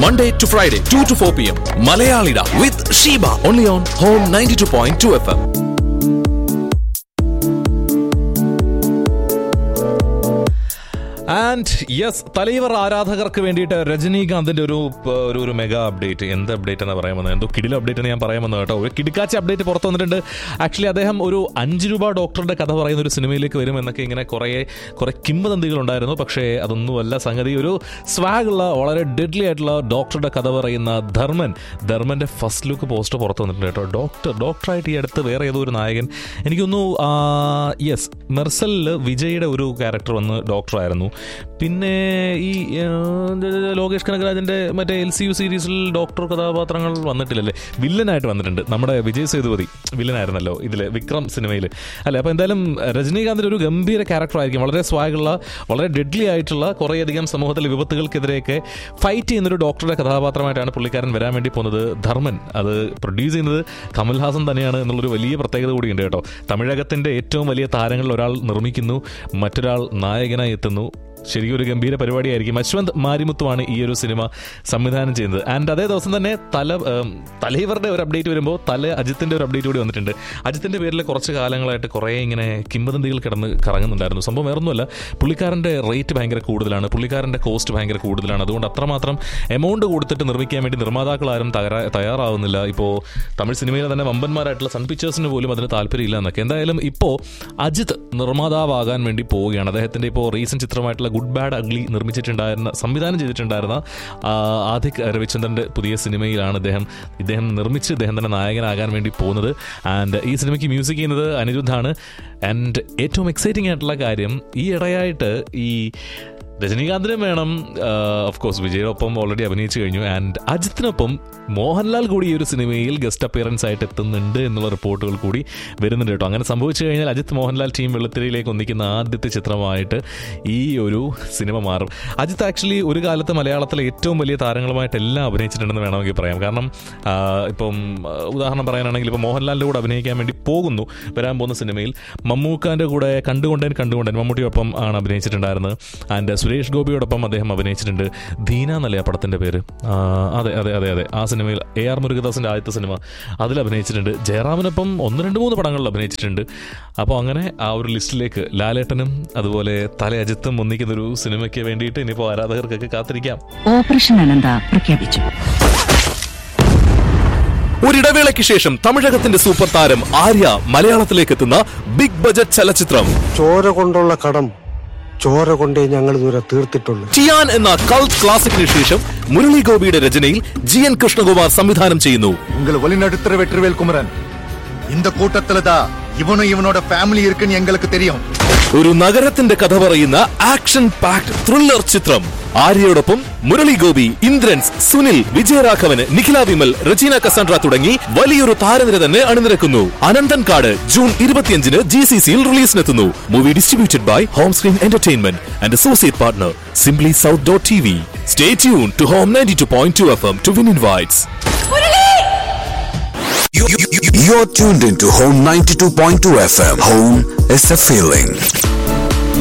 Monday to Friday, 2 to 4 p.m. Malayalida with Sheba. Only on Home 92.2 FM. And yes തലൈവർ ആരാധകർക്ക് വേണ്ടിയിട്ട് രജനീകാന്തിന്റെ ഒരു പ- ഒരു ഒരു മെഗാ അപ്ഡേറ്റ് എന്ത് അപ്ഡേറ്റ് എന്ന് പറയാൻ വന്നത് എന്തോ കിടില അപ്ഡേറ്റ് എന്ന് ഞാൻ പറയാൻ വന്നത് കേട്ടോ ഒരു കിടിക്കാച്ച അപ്ഡേറ്റ് പുറത്തു വന്നിട്ടുണ്ട് ആക്ച്വലി അദ്ദേഹം ഒരു അഞ്ച് രൂപ ഡോക്ടറുടെ കഥ പറയുന്ന ഒരു സിനിമയിലേക്ക് വരും എന്നൊക്കെ ഇങ്ങനെ കുറേ കുറേ കിംവദന്തികൾ ഉണ്ടായിരുന്നു പക്ഷേ അതൊന്നുമല്ല സംഗതി ഒരു swag ഉള്ള വളരെ ഡെഡ്ലി ആയിട്ടുള്ള ഡോക്ടറുടെ കഥ പറയുന്ന ധർമ്മൻ ധർമ്മന്റെ ഫസ്റ്റ് ലുക്ക് പോസ്റ്റർ പുറത്തു വന്നിട്ടുണ്ട് കേട്ടോ ഡോക്ടർ ഡോക്ടറായിട്ട് ഈ അടുത്ത് വേറെ ഏതോ ഒരു നായകൻ എനിക്കൊന്നു യെസ് മെർസലിൽ വിജയുടെ ഒരു ക്യാരക്ടർ വന്ന് ഡോക്ടറായിരുന്നു പിന്നെ ഈ ആ, ലോകേഷ് കനകരാജന്റെ മറ്റേ എൽ സി യു സീരീസിൽ ഡോക്ടർ കഥാപാത്രങ്ങൾ വന്നിട്ടില്ലല്ലേ വില്ലനായിട്ട് വന്നിട്ടുണ്ട് നമ്മുടെ വിജയ് സേതുപതി വില്ലനായിരുന്നല്ലോ ഇതിൽ വിക്രം സിനിമയിൽ അല്ലേ അപ്പോൾ എന്തായാലും രജനീകാന്തിന്റെ ഒരു ഗംഭീര ക്യാരക്ടർ ആയിരിക്കും വളരെ സ്വാഗുള്ള വളരെ ഡെഡ്ലി ആയിട്ടുള്ള കുറേയധികം സമൂഹത്തിലെ വിപത്തുകൾക്കെതിരെയൊക്കെ ഫൈറ്റ് ചെയ്യുന്നൊരു ഡോക്ടറുടെ കഥാപാത്രമായിട്ടാണ് പുള്ളിക്കാരൻ വരാൻ വേണ്ടി പോകുന്നത് ധർമ്മൻ അത് പ്രൊഡ്യൂസ് ചെയ്യുന്നത് കമൽഹാസൻ തന്നെയാണ് എന്നുള്ളൊരു വലിയ പ്രത്യേകത കൂടിയുണ്ട് കേട്ടോ തമിഴകത്തിന്റെ ഏറ്റവും വലിയ താരങ്ങളിൽ ഒരാൾ നിർമ്മിക്കുന്നു മറ്റൊരാൾ നായകനായി എത്തുന്നു ശരിക്കും ഒരു ഗംഭീര പരിപാടിയായിരിക്കും അശ്വന്ത് മാരിമുത്തുവാണ് ഈ ഒരു സിനിമ സംവിധാനം ചെയ്യുന്നത് ആൻഡ് അതേ ദിവസം തന്നെ തല ഉം, തലൈവറുടെ ഒരു അപ്ഡേറ്റ് വരുമ്പോൾ തല അജിത്തിന്റെ ഒരു അപ്ഡേറ്റ് കൂടി വന്നിട്ടുണ്ട് അജിത്തിന്റെ പേരിൽ കുറച്ച് കാലങ്ങളായിട്ട് കുറേ ഇങ്ങനെ കിംവദന്തികൾ കിടന്ന് കറങ്ങുന്നുണ്ടായിരുന്നു സംഭവം വേറൊന്നുമല്ല പുള്ളിക്കാരന്റെ റേറ്റ് ഭയങ്കര കൂടുതലാണ് പുള്ളിക്കാരന്റെ കോസ്റ്റ് ഭയങ്കര കൂടുതലാണ് അതുകൊണ്ട് അത്രമാത്രം എമൗണ്ട് കൊടുത്തിട്ട് നിർമ്മിക്കാൻ വേണ്ടി നിർമ്മാതാക്കൾ ആരും തയ്യാറാ- തയ്യാറാവുന്നില്ല ഇപ്പോൾ തമിഴ് സിനിമയിലെ തന്നെ വമ്പന്മാരായിട്ടുള്ള സൺ പിക്ചേഴ്സിന് പോലും അതിന് താല്പര്യമില്ല എന്നൊക്കെ എന്തായാലും ഇപ്പോൾ അജിത് നിർമ്മാതാവാകാൻ വേണ്ടി പോവുകയാണ് അദ്ദേഹത്തിന്റെ ഇപ്പോൾ റീസെന്റ് ചിത്രമായിട്ടുള്ള ഗുഡ് ബാഡ് അഗ്ലി നിർമ്മിച്ചിട്ടുണ്ടായിരുന്ന സംവിധാനം ചെയ്തിട്ടുണ്ടായിരുന്ന ആ, ആദിക് രവിചന്ദ്രന്റെ പുതിയ സിനിമയിലാണ് ഇദ്ദേഹം ഇദ്ദേഹം നിർമ്മിച്ച് ഇദ്ദേഹം തന്നെ നായകനാകാൻ വേണ്ടി പോകുന്നത് ആൻഡ് ഈ സിനിമയ്ക്ക് മ്യൂസിക് ചെയ്യുന്നത് അനിരുദ്ധാണ് ആൻഡ് ഏറ്റവും എക്സൈറ്റിംഗ് ആയിട്ടുള്ള കാര്യം ഈ ഇടയായിട്ട് ഈ രജനീകാന്തിനും വേണം ഓഫ് കോഴ്സ് വിജയോടൊപ്പം ഓൾറെഡി അഭിനയിച്ചു കഴിഞ്ഞു ആൻഡ് അജിത്തിനൊപ്പം മോഹൻലാൽ കൂടി ഈ ഒരു സിനിമയിൽ ഗസ്റ്റ് അപ്പിയറൻസ് ആയിട്ട് എത്തുന്നുണ്ട് എന്നുള്ള റിപ്പോർട്ടുകൾ കൂടി വരുന്നുണ്ട് കേട്ടോ അങ്ങനെ സംഭവിച്ചു കഴിഞ്ഞാൽ അജിത്ത് മോഹൻലാൽ ടീം വെളുത്തിരിയിലേക്ക് ഒന്നിക്കുന്ന ആദ്യത്തെ ചിത്രമായിട്ട് ഈ ഒരു സിനിമ മാറും അജിത്ത് ആക്ച്വലി ഒരു കാലത്ത് മലയാളത്തിലെ ഏറ്റവും വലിയ താരങ്ങളുമായിട്ട് എല്ലാം അഭിനയിച്ചിട്ടുണ്ടെന്ന് വേണമെങ്കിൽ പറയാം കാരണം ആ, ഇപ്പം ആ, ഉദാഹരണം പറയാനാണെങ്കിൽ ഇപ്പോൾ മോഹൻലാലിൻ്റെ കൂടെ അഭിനയിക്കാൻ വേണ്ടി പോകുന്നു വരാൻ പോകുന്ന സിനിമയിൽ മമ്മൂക്കാൻ്റെ കൂടെ കണ്ടുകൊണ്ടേൻ കണ്ടുകൊണ്ടേൻ മമ്മൂട്ടിയോടൊപ്പം ആണ് അഭിനയിച്ചിട്ടുണ്ടായിരുന്നത് ആൻഡ് സുരേഷ് ഗോപിയോടൊപ്പം അദ്ദേഹം അഭിനയിച്ചിട്ടുണ്ട് ദീന എന്നല്ലേ ആ പടത്തിൻ്റെ പേര് ആ, അതെ അതെ അതെ അതെ ആ സിനിമയിൽ എ ആർ മുരുകദാസിൻ്റെ ആദ്യത്തെ സിനിമ അതിൽ അഭിനയിച്ചിട്ടുണ്ട് ജയറാമിനൊപ്പം ഒന്ന് രണ്ട് മൂന്ന് പടങ്ങളിൽ അഭിനയിച്ചിട്ടുണ്ട് അപ്പോൾ അങ്ങനെ ആ ഒരു ലിസ്റ്റിലേക്ക് ലാലേട്ടനും അതുപോലെ തല അജിത്തും ഒന്നിക്കുന്ന ഒരു സിനിമയ്ക്ക് വേണ്ടിയിട്ട് ഇനിയിപ്പോൾ ആരാധകർക്കൊക്കെ കാത്തിരിക്കാം ഓപ്പറേഷൻ അനന്ത പ്രഖ്യാപിച്ചു ഒരിടവേളയ്ക്ക് ശേഷം തമിഴകത്തിന്റെ സൂപ്പർ താരം ആര്യ മലയാളത്തിലേക്ക് എത്തുന്ന ബിഗ് ബജറ്റ് ചലച്ചിത്രം ചോര കൊണ്ടുള്ള കടം ചോര കൊണ്ടേ ഞങ്ങൾ ഇതുവരെ തീർത്തിട്ടുള്ളൂ ടിയാൻ എന്ന കൾട്ട് ക്ലാസിക്കിന് ശേഷം മുരളി ഗോപിയുടെ രചനയിൽ ജി എൻ കൃഷ്ണകുമാർ സംവിധാനം ചെയ്യുന്നു உங்களை வழிநடத்துற வெற்றிவேல் குமரன் இந்த கூட்டத்துல தான் இவனும் இவனோட ஃபேமிலி இருக்குன்னு எங்களுக்கு தெரியும் ഒരു നഗരത്തിന്റെ കഥ പറയുന്ന ആക്ഷൻ പാക്ഡ് ത്രില്ലർ ചിത്രം ആര്യയോടൊപ്പം മുരളി ഗോപി ഇന്ദ്രൻസ് സുനിൽ വിജയരാഘവന് നിഖില വിമൽ റജീന കസാൻഡ്ര തുടങ്ങി വലിയൊരു താരനിര തന്നെ അണിനിരക്കുന്നു അനന്തൻകാട് ജൂൺ ഇരുപത്തിയഞ്ചിന് ജി സി സിയിൽ റിലീസിനെത്തുന്നു movie distributed by home screen entertainment and associate partner simply south dot T V stay tune to home ninety two point two F M to win invites You're tuned into Home 92.2 FM. Home is a feeling.